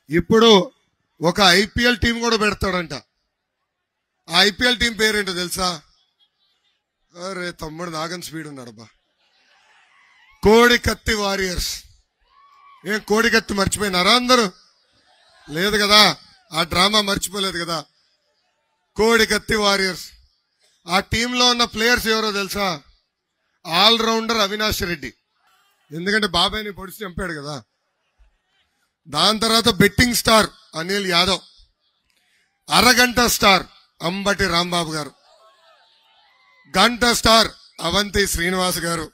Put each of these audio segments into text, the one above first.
ఇప్పుడు ఒక IPL team కూడా పెడతాడంట ఆ ఐపీఎల్ టీం పేరేంటో తెలుసా అరే తమ్ముడు నాగన్ స్పీడ్ ఉన్నాడు బా కోడి కత్తి వారియర్స్ ఏం కోడి కత్తి మర్చిపోయినారా అందరూ లేదు కదా ఆ డ్రామా మర్చిపోలేదు కదా కోడి కత్తి వారియర్స్ ఆ టీంలో ఉన్న ప్లేయర్స్ ఎవరో తెలుసా ఆల్ రౌండర్ అవినాష్ రెడ్డి ఎందుకంటే బాబాయ్ని పొడిచి చంపాడు కదా దాని తర్వాత బెట్టింగ్ స్టార్ అనిల్ యాదవ్ అరగంట స్టార్ అంబటి రాంబాబు గారు గంట స్టార్ అవంతి శ్రీనివాస్ గారు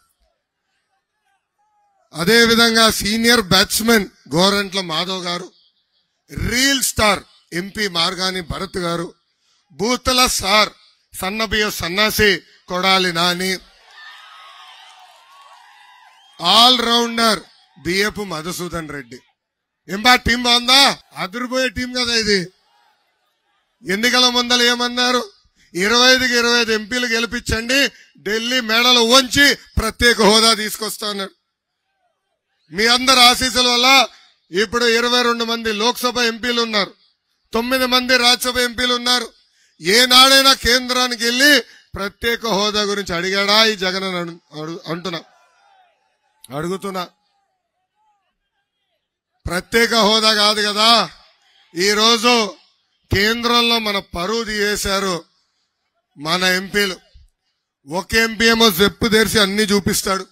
అదే విధంగా senior batsmen Gorantla Madhav garu reel star MP Margani Bharat garu బూతల స్టార్ సన్నబియ సన్నాసి Kodali Nani all rounder B F Madhusudan Reddy ఎంబా టీం బాగుందా అదిరిపోయే టీం కదా ఇది ఎన్నికల ముందలు ఏమన్నారు ఇరవై ఐదుకి ఇరవై ఐదు ఎంపీలు గెలిపించండి ఢిల్లీ మేడలు వంచి ప్రత్యేక హోదా తీసుకొస్తాన్నాడు మీ అందరి ఆశీస్సుల వల్ల ఇప్పుడు ఇరవై రెండు మంది లోక్సభ ఎంపీలు ఉన్నారు తొమ్మిది మంది రాజ్యసభ ఎంపీలు ఉన్నారు ఏనాడైనా కేంద్రానికి వెళ్ళి ప్రత్యేక హోదా గురించి అడిగాడా ఈ జగన్ అని అడు- అడు- అంటున్నా అడుగుతున్నా ప్రత్యేక హోదా కాదు కదా ఈ రోజు కేంద్రంలో మన పరువు తీసేశారు మన ఎంపీలు ఒక ఎంపీ ఏమో జెప్పు తెరిచి అన్ని చూపిస్తాడు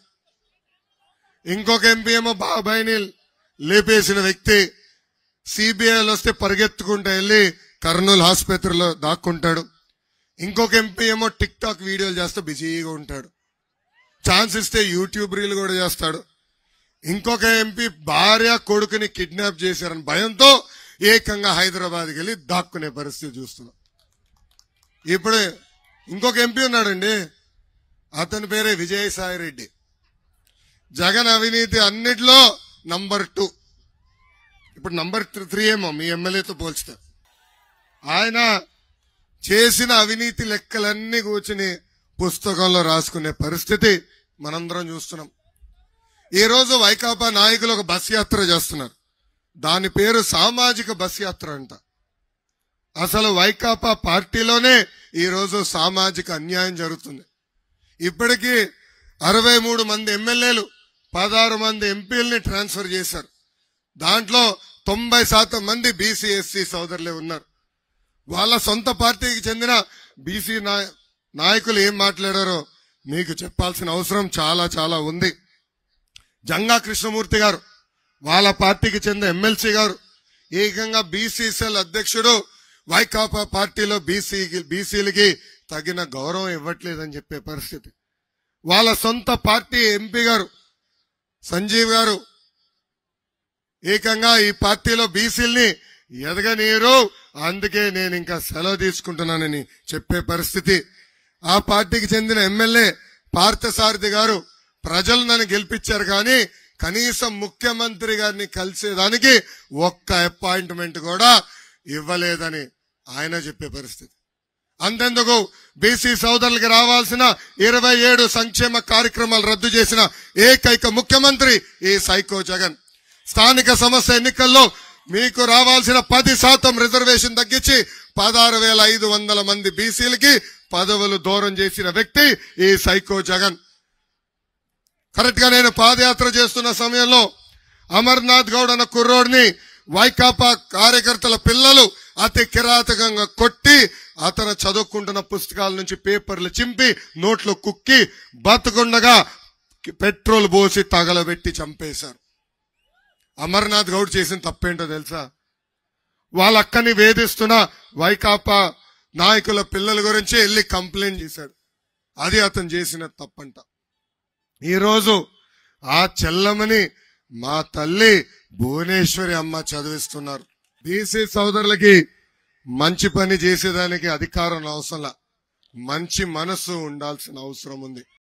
ఇంకొక ఎంపీ ఏమో బాబాయిని లేపేసిన వ్యక్తి సిబిఐలు వస్తే పరిగెత్తుకుంటూ వెళ్ళి కర్నూలు ఆసుపత్రిలో దాక్కుంటాడు ఇంకొక ఎంపీ ఏమో టిక్ టాక్ వీడియోలు చేస్తూ బిజీగా ఉంటాడు ఛాన్స్ ఇస్తే యూట్యూబ్ రీల్ కూడా చేస్తాడు ఇంకొక ఎంపీ భార్య కొడుకుని కిడ్నాప్ చేశారని భయంతో ఏకంగా హైదరాబాద్కి వెళ్ళి దాక్కునే పరిస్థితి చూస్తున్నాం ఇప్పుడు ఇంకొక ఎంపీ ఉన్నాడండి అతని పేరే విజయసాయి రెడ్డి జగన్ అవినీతి అన్నిట్లో నంబర్ టూ ఇప్పుడు నంబర్ త్రీ ఏమో మీ ఎమ్మెల్యేతో పోల్చితే ఆయన చేసిన అవినీతి లెక్కలన్నీ కూర్చుని పుస్తకంలో రాసుకునే పరిస్థితి మనందరం చూస్తున్నాం ఈ రోజు వైకాపా నాయకులు ఒక బస్ యాత్ర చేస్తున్నారు దాని పేరు సామాజిక బస్ యాత్ర అంట అసలు వైకాపా పార్టీలోనే ఈ రోజు సామాజిక అన్యాయం జరుగుతుంది ఇప్పటికీ అరవై మూడు మంది ఎమ్మెల్యేలు పదహారు మంది ఎంపీలని ట్రాన్స్ఫర్ చేశారు దాంట్లో తొంభై శాతం మంది బీసీ ఎస్సీ సోదరులే ఉన్నారు వాళ్ళ సొంత పార్టీకి చెందిన బీసీ నాయకులు ఏం మాట్లాడారో మీకు చెప్పాల్సిన అవసరం చాలా చాలా ఉంది జంగా కృష్ణమూర్తి గారు వాళ్ళ పార్టీకి చెందిన ఎమ్మెల్సీ గారు ఏకంగా బీసీసీఎల్ అధ్యక్షుడు వైకాపా పార్టీలో బీసీ బీసీలకి తగిన గౌరవం ఇవ్వట్లేదని చెప్పే పరిస్థితి వాళ్ళ సొంత పార్టీ ఎంపీ గారు సంజీవ్ గారు ఏకంగా ఈ పార్టీలో బీసీల్ని ఎదగనీరు అందుకే నేను ఇంకా సెలవు తీసుకుంటున్నానని చెప్పే పరిస్థితి ఆ పార్టీకి చెందిన ఎమ్మెల్యే పార్థసారథి గారు ప్రజలు నన్ను గెలిపించారు కానీ కనీసం ముఖ్యమంత్రి గారిని కలిసేదానికి ఒక్క అపాయింట్మెంట్ కూడా ఇవ్వలేదని ఆయన చెప్పే పరిస్థితి అంతెందుకు బీసీ సోదరులకి రావాల్సిన ఇరవై ఏడు సంక్షేమ కార్యక్రమాలు రద్దు చేసిన ఏకైక ముఖ్యమంత్రి ఈ సైకో జగన్ స్థానిక సమస్య ఎన్నికల్లో మీకు రావాల్సిన పది శాతం రిజర్వేషన్ తగ్గించి పదహారు వేల ఐదు వందల మంది బీసీలకి పదవులు దూరం చేసిన వ్యక్తి ఈ సైకో జగన్ కరెక్ట్ గా నేను పాదయాత్ర చేస్తున్న సమయంలో అమర్నాథ్ గౌడ్ అన్న కుర్రోడిని వైకాపా కార్యకర్తల పిల్లలు అతి కిరాతకంగా కొట్టి అతను చదువుకుంటున్న పుస్తకాల నుంచి పేపర్లు చింపి నోట్లో కుక్కి బతుకుండగా పెట్రోల్ పోసి తగలబెట్టి చంపేశారు అమర్నాథ్ గౌడ్ చేసిన తప్పేంటో తెలుసా వాళ్ళ అక్కని వేధిస్తున్న వైకాపా నాయకుల పిల్లల గురించి వెళ్ళి కంప్లైంట్ చేశాడు అది అతను చేసిన తప్పంట ఈరోజు ఆ చెల్లమని మా తల్లి భువనేశ్వరి అమ్మ చదివిస్తున్నారు బీసీ సోదరులకి మంచి పని చేసేదానికి అధికారం అవసరం మంచి మనసు ఉండాల్సిన అవసరం ఉంది